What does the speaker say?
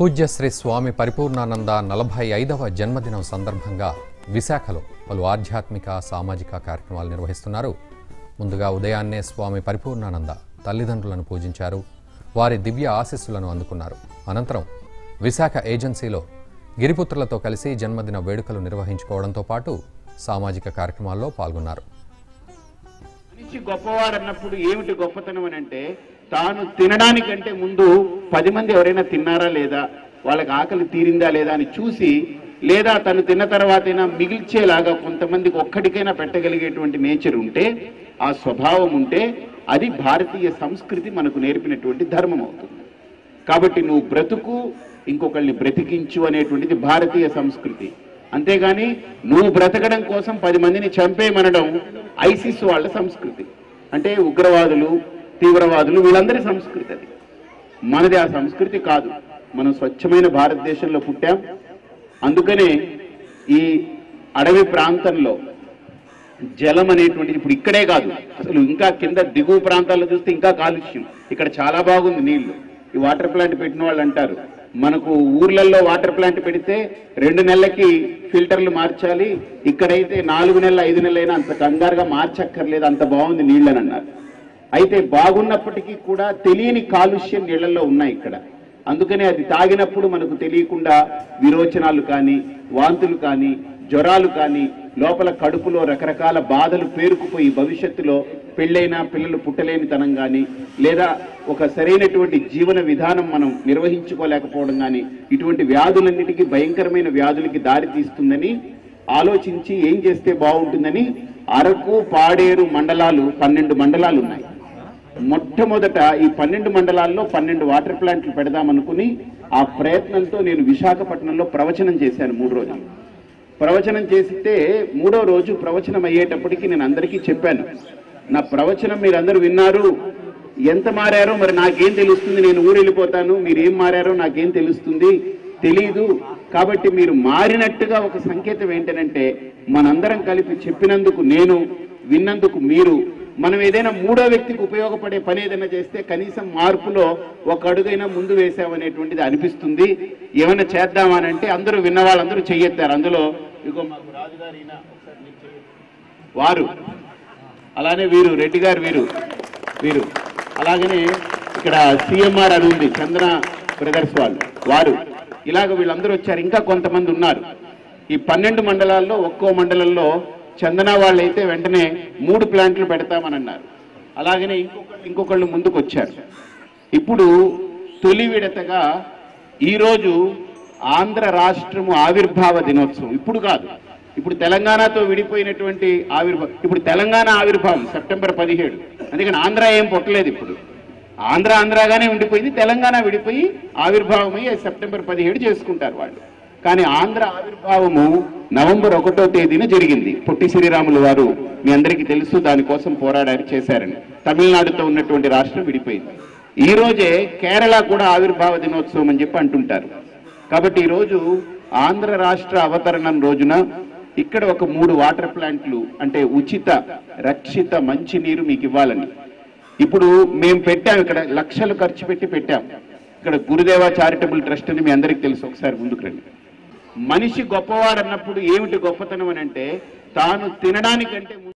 పూజ్య శ్రీ స్వామి పరిపూర్ణానంద నలభై ఐదవ జన్మదినం సందర్భంగా విశాఖలో పలు ఆధ్యాత్మిక సామాజిక కార్యక్రమాలు నిర్వహిస్తున్నారు ముందుగా ఉదయాన్నే స్వామి పరిపూర్ణానంద తల్లిదండ్రులను పూజించారు వారి దివ్య ఆశీస్సులను అందుకున్నారు అనంతరం విశాఖ ఏజెన్సీలో గిరిపుత్రులతో కలిసి జన్మదిన వేడుకలు నిర్వహించుకోవడంతో పాటు సామాజిక కార్యక్రమాల్లో పాల్గొన్నారు మనిషి గొప్పవాడు అన్నప్పుడు ఏమిటి గొప్పతనం అని అంటే తాను తినడానికంటే ముందు పది మంది ఎవరైనా తిన్నారా లేదా వాళ్ళకి ఆకలి తీరిందా లేదా అని చూసి లేదా తను తిన్న తర్వాతైనా మిగిల్చేలాగా కొంతమందికి ఒక్కడికైనా పెట్టగలిగేటువంటి నేచర్ ఉంటే ఆ స్వభావం ఉంటే అది భారతీయ సంస్కృతి మనకు నేర్పినటువంటి ధర్మం అవుతుంది కాబట్టి నువ్వు బ్రతుకు ఇంకొకళ్ళని బ్రతికించు అనేటువంటిది భారతీయ సంస్కృతి అంతేగాని నువ్వు బ్రతకడం కోసం పది మందిని చంపేయమనడం ఐసిస్ వాళ్ళ సంస్కృతి అంటే ఉగ్రవాదులు తీవ్రవాదులు వీళ్ళందరి సంస్కృతి అది మనది ఆ సంస్కృతి కాదు మనం స్వచ్ఛమైన భారతదేశంలో పుట్టాం అందుకనే ఈ అడవి ప్రాంతంలో జలం అనేటువంటిది ఇప్పుడు ఇక్కడే కాదు అసలు ఇంకా కింద దిగువ ప్రాంతాల్లో చూస్తే ఇంకా కాలుష్యం ఇక్కడ చాలా బాగుంది నీళ్లు ఈ వాటర్ ప్లాంట్ పెట్టిన వాళ్ళు అంటారు మనకు ఊర్లలో వాటర్ ప్లాంట్ పెడితే రెండు నెలలకి ఫిల్టర్లు మార్చాలి ఇక్కడైతే నాలుగు నెలలు ఐదు నెలలైనా అంత కంగారుగా మార్చక్కర్లేదు అంత బాగుంది నీళ్ళని అన్నారు అయితే బాగున్నప్పటికీ కూడా తెలియని కాలుష్యం నీళ్లలో ఉన్నాయి ఇక్కడ అందుకనే అది తాగినప్పుడు మనకు తెలియకుండా విరోచనాలు కానీ వాంతులు కానీ జ్వరాలు కానీ లోపల కడుపులో రకరకాల బాధలు పేరుకుపోయి భవిష్యత్తులో పెళ్ళైన పిల్లలు పుట్టలేనితనం కానీ లేదా ఒక సరైనటువంటి జీవన విధానం మనం నిర్వహించుకోలేకపోవడం కానీ ఇటువంటి వ్యాధులన్నిటికీ భయంకరమైన వ్యాధులకి దారి తీస్తుందని ఆలోచించి ఏం చేస్తే బాగుంటుందని అరకు పాడేరు మండలాలు పన్నెండు మండలాలు ఉన్నాయి మొట్టమొదట ఈ పన్నెండు మండలాల్లో పన్నెండు వాటర్ ప్లాంట్లు పెడదామనుకుని ఆ ప్రయత్నంతో నేను విశాఖపట్నంలో ప్రవచనం చేశాను మూడు రోజులు ప్రవచనం చేస్తే మూడో రోజు ప్రవచనం అయ్యేటప్పటికి నేను అందరికీ చెప్పాను నా ప్రవచనం మీరందరూ విన్నారు ఎంత మారారో మరి నాకేం తెలుస్తుంది నేను ఊరు వెళ్ళిపోతాను మీరు ఏం మారారో నాకేం తెలుస్తుంది తెలీదు కాబట్టి మీరు మారినట్టుగా ఒక సంకేతం ఏంటనంటే మనందరం కలిపి చెప్పినందుకు నేను విన్నందుకు మీరు మనం ఏదైనా మూడో వ్యక్తికి ఉపయోగపడే పని ఏదైనా చేస్తే కనీసం మార్పులో ఒక అడుగైనా ముందు వేసామనేటువంటిది అనిపిస్తుంది ఏమైనా చేద్దామనంటే అందరూ విన్న వాళ్ళందరూ చెయ్యెత్తారు అందులో ఇగో మాకు రాజుగారు ఈయన ఒకసారి మీరు చెయ్యొద్దు. వారు అలానే వీరు రెడ్డి గారు వీరు వీరు అలాగనే ఇక్కడ సిఎంఆర్ అని ఉంది చంద్ర బ్రదర్స్ వాళ్ళు వారు ఇలాగ వీళ్ళందరూ వచ్చారు ఇంకా కొంతమంది ఉన్నారు ఈ పన్నెండు మండలాల్లో ఒక్కో మండలంలో చందన వాళ్ళు అయితే వెంటనే మూడు ప్లాంట్లు పెడతామని అన్నారు అలాగనే ఇంకొకళ్ళు ఇంకొకళ్ళు ముందుకు వచ్చారు ఇప్పుడు తొలి విడతగా ఈరోజు ఆంధ్ర రాష్ట్రము ఆవిర్భావ దినోత్సవం ఇప్పుడు కాదు ఇప్పుడు తెలంగాణతో విడిపోయినటువంటి ఆవిర్భావం ఇప్పుడు తెలంగాణ ఆవిర్భావం సెప్టెంబర్ పదిహేడు అందుకని ఆంధ్ర ఏం పుట్టలేదు ఇప్పుడు ఆంధ్ర ఆంధ్రాగానే ఉండిపోయింది తెలంగాణ విడిపోయి ఆవిర్భావమై సెప్టెంబర్ పదిహేడు చేసుకుంటారు వాళ్ళు కానీ ఆంధ్ర ఆవిర్భావము నవంబర్ ఒకటో తేదీన జరిగింది పొట్టి శ్రీరాములు వారు మీ అందరికీ తెలుసు దానికోసం పోరాడారు చేశారని తమిళనాడుతో ఉన్నటువంటి రాష్ట్రం విడిపోయింది ఈ రోజే కేరళ కూడా ఆవిర్భావ దినోత్సవం అని చెప్పి అంటుంటారు కాబట్టి ఈరోజు ఆంధ్ర రాష్ట్ర అవతరణం రోజున ఇక్కడ ఒక మూడు వాటర్ ప్లాంట్లు అంటే ఉచిత రక్షిత మంచినీరు మీకు ఇవ్వాలని ఇప్పుడు మేము పెట్టాం ఇక్కడ లక్షలు ఖర్చు పెట్టి పెట్టాం ఇక్కడ గురుదేవ చారిటబుల్ ట్రస్ట్ అని మీ అందరికీ తెలుసు ఒకసారి ముందుకు రండి మనిషి గొప్పవాడు అన్నప్పుడు ఏమిటి గొప్పతనం అని అంటే తాను తినడానికంటే ముందు